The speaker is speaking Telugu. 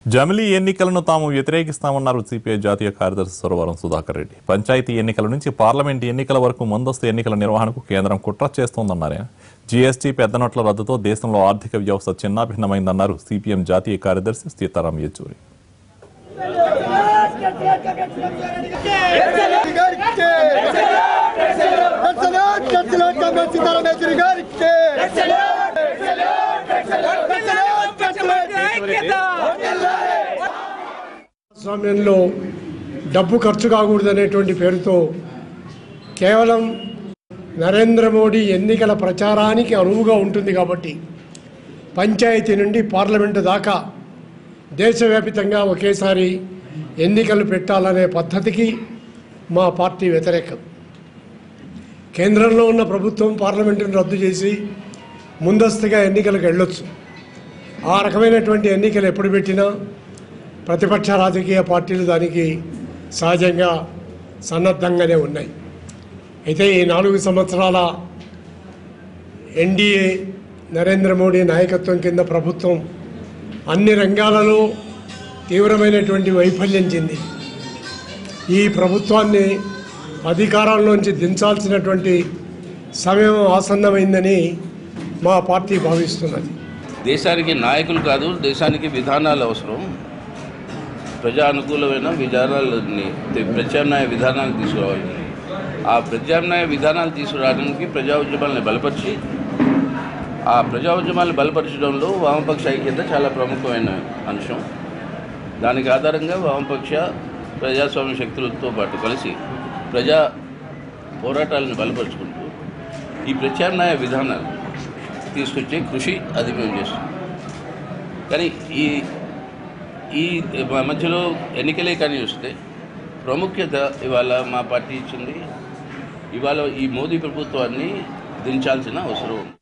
జమిలీ ఎన్నికలను తాము వ్యతిరేకిస్తామన్నారు సిపిఐ జాతీయ కార్యదర్శి సురవరం సుధాకర్ రెడ్డి పంచాయతీ ఎన్నికల నుంచి పార్లమెంట్ ఎన్నికల వరకు ముందస్తు ఎన్నికల నిర్వహణకు కేంద్రం కుట్ర చేస్తోందన్నారు ఆయన. జీఎస్టీ పెద్ద నోట్ల రద్దుతో దేశంలో ఆర్థిక వ్యవస్థ చిన్నాభిన్నమైందన్నారు సిపిఎం జాతీయ కార్యదర్శి సీతారాం యేచూరి స్వామ్యంలో డబ్బు ఖర్చు కాకూడదనేటువంటి పేరుతో కేవలం నరేంద్ర మోడీ ఎన్నికల ప్రచారానికి అనువుగా ఉంటుంది కాబట్టి పంచాయతీ నుండి పార్లమెంటు దాకా దేశవ్యాపితంగా ఒకేసారి ఎన్నికలు పెట్టాలనే పద్ధతికి మా పార్టీ వ్యతిరేకం కేంద్రంలో ఉన్న ప్రభుత్వం పార్లమెంటును రద్దు చేసి ముందస్తుగా ఎన్నికలకు వెళ్ళొచ్చు ఆ రకమైనటువంటి ఎన్నికలు ఎప్పుడు పెట్టినా ప్రతిపక్ష రాజకీయ పార్టీలు దానికి సహజంగా సన్నద్ధంగానే ఉన్నాయి అయితే ఈ నాలుగు సంవత్సరాల ఎన్డీఏ నరేంద్ర మోడీ నాయకత్వం కింద ప్రభుత్వం అన్ని రంగాలలో తీవ్రమైనటువంటి వైఫల్యం చెంది ఈ ప్రభుత్వాన్ని అధికారంలోంచి దించాల్సినటువంటి సమయం ఆసన్నమైందని మా పార్టీ భావిస్తున్నది దేశానికి నాయకులు కాదు దేశానికి విధానాలు అవసరం ప్రజా అనుకూలమైన విధానాలని ప్రత్యామ్నాయ విధానాలు తీసుకురావాలి ఆ ప్రత్యామ్నాయ విధానాలు తీసుకురావడానికి ప్రజా ఉద్యమాలను బలపరిచి ఆ ప్రజా ఉద్యమాలను బలపరచడంలో వామపక్ష ఐక్యత చాలా ప్రముఖమైన అంశం దానికి ఆధారంగా వామపక్ష ప్రజాస్వామ్య శక్తులతో పాటు కలిసి ప్రజా పోరాటాలను బలపరుచుకుంటూ ఈ ప్రత్యామ్నాయ విధానాలు తీసుకొచ్చే కృషి అది మేము చేస్తాం కానీ ఈ ఈ మధ్యలో ఎన్నికలే కానీ వస్తే ప్రాముఖ్యత ఇవాళ మా పార్టీ ఇచ్చింది ఇవాళ ఈ మోదీ ప్రభుత్వాన్ని దించాల్సిన అవసరం ఉంది